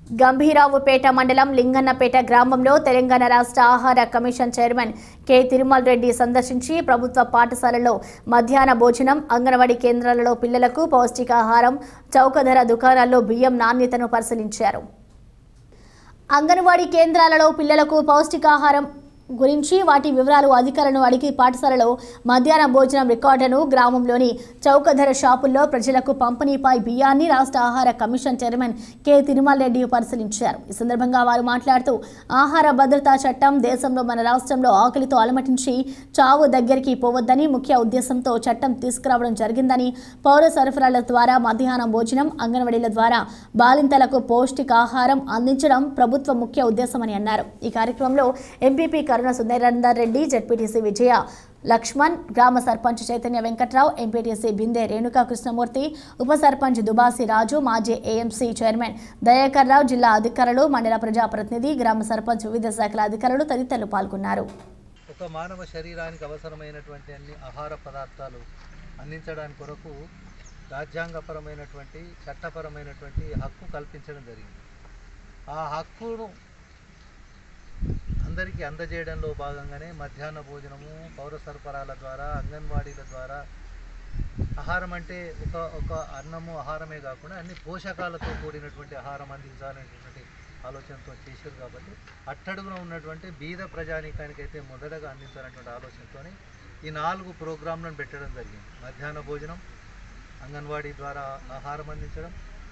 గంభీరావుపేట మండలం లింగన్నపేట గ్రామంలో తెలంగాణ రాష్ట్ర ఆహార commission chairman K Tirumal Reddy సందర్శించి ప్రభుత్వ పాఠశాలలో మధ్యాహ్న భోజనం అంగన్వాడీ కేంద్రాలలో పిల్లలకు పౌష్టికాహారం చౌక ధర దుకాణాల్లో బియ్యం నాణ్యతను పరిశీలించారు అంగన్వాడీ కేంద్రాలలో పిల్లలకు పౌష్టికాహారం గురించి వాటి వివరాలు అధికారులను అడిగి పాఠశాలలో మధ్యాహ్న భోజనం రికార్డును గ్రామంలోని చౌక ధర షాపుల్లో ప్రజలకు పంపిణీపై బియ్యాన్ని రాష్ట్ర ఆహార commission chairman K Tirumala Reddy పరిశీలించారు ఈ సందర్భంగా వారు మాట్లాడుతూ ఆహార భద్రతా చట్టం దేశంలో మన రాష్ట్రంలో ఆకలితో అలమటించి చావు దగ్గరికి పోవద్దని ముఖ్య ఉద్దేశంతో చట్టం తీసుకురావడం జరిగిందని పౌర సరఫరాల ద్వారా మధ్యాహ్నం భోజనం అంగన్వాడీల ద్వారా బాలింతలకు పౌష్టికాహారం అందించడం ప్రభుత్వ ముఖ్య ఉద్దేశమని అన్నారు ఈ కార్యక్రమంలో ఎంపీపీ కరుణ సుందరేందర్ రెడ్డి జడ్పీటీసీ విజయ లక్ష్మణ్ గ్రామ సర్పంచ్ చైతన్య వెంకట్రావు ఎంపీటీసీ బిందె రేణుకా కృష్ణమూర్తి ఉప సర్పంచ్ దుబాసి రాజు మాజీ ఏఎంసీ చైర్మన్ దయాకర్ రావు జిల్లా అధికారులు మండల ప్రజాప్రతినిధి గ్రామ సర్పంచ్ వివిధ శాఖల అధికారులు తదితరులు పాల్గొన్నారు ఒక మానవ శరీరానికి అవసరమైనటువంటి అన్ని ఆహార పదార్థాలు అందించడానికి కొరకు రాజ్యాంగపరమైనటువంటి చట్టపరమైనటువంటి హక్కు కల్పించడం జరిగింది ఆ హక్కును అందరికీ అందజేయడంలో భాగంగానే మధ్యాహ్న భోజనము పౌర సరఫరాల ద్వారా అంగన్వాడీల ద్వారా ఆహారం అంటే ఒక ఒక అన్నము ఆహారమే కాకుండా అన్ని పోషకాలతో కూడినటువంటి ఆహారం అందించాలనేటువంటి ఆలోచనతో చేశారు కాబట్టి అట్టడుగున ఉన్నటువంటి బీద ప్రజానీకానికి అయితే మొదటగా అందించాలనేటువంటి ఆలోచనతోనే ఈ నాలుగు ప్రోగ్రాంలను పెట్టడం జరిగింది మధ్యాహ్న భోజనం అంగన్వాడీ ద్వారా ఆహారం అందించడం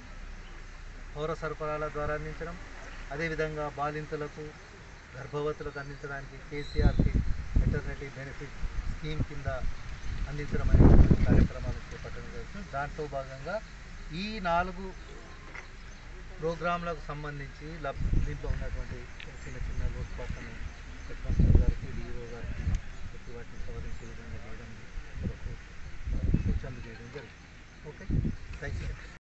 పౌర సరఫరాల ద్వారా అందించడం అదేవిధంగా బాలింతలకు గర్భవతులకు అందించడానికి కేసీఆర్ మెటర్నిటీ బెనిఫిట్ స్కీమ్ కింద అందించడం అనేటువంటి కార్యక్రమాలు చేపట్టడం జరుగుతుంది దాంట్లో భాగంగా ఈ నాలుగు ప్రోగ్రాంలకు సంబంధించి లబ్ దీంట్లో ఉన్నటువంటి చిన్న చిన్న లోటుపాట్లను హెడ్ గారికి డిఓ గారికి చెప్పి వాటిని సవరించే విధంగా చేయడం కొరకు సూచనలు చేయడం జరిగింది ఓకే థ్యాంక్ యూ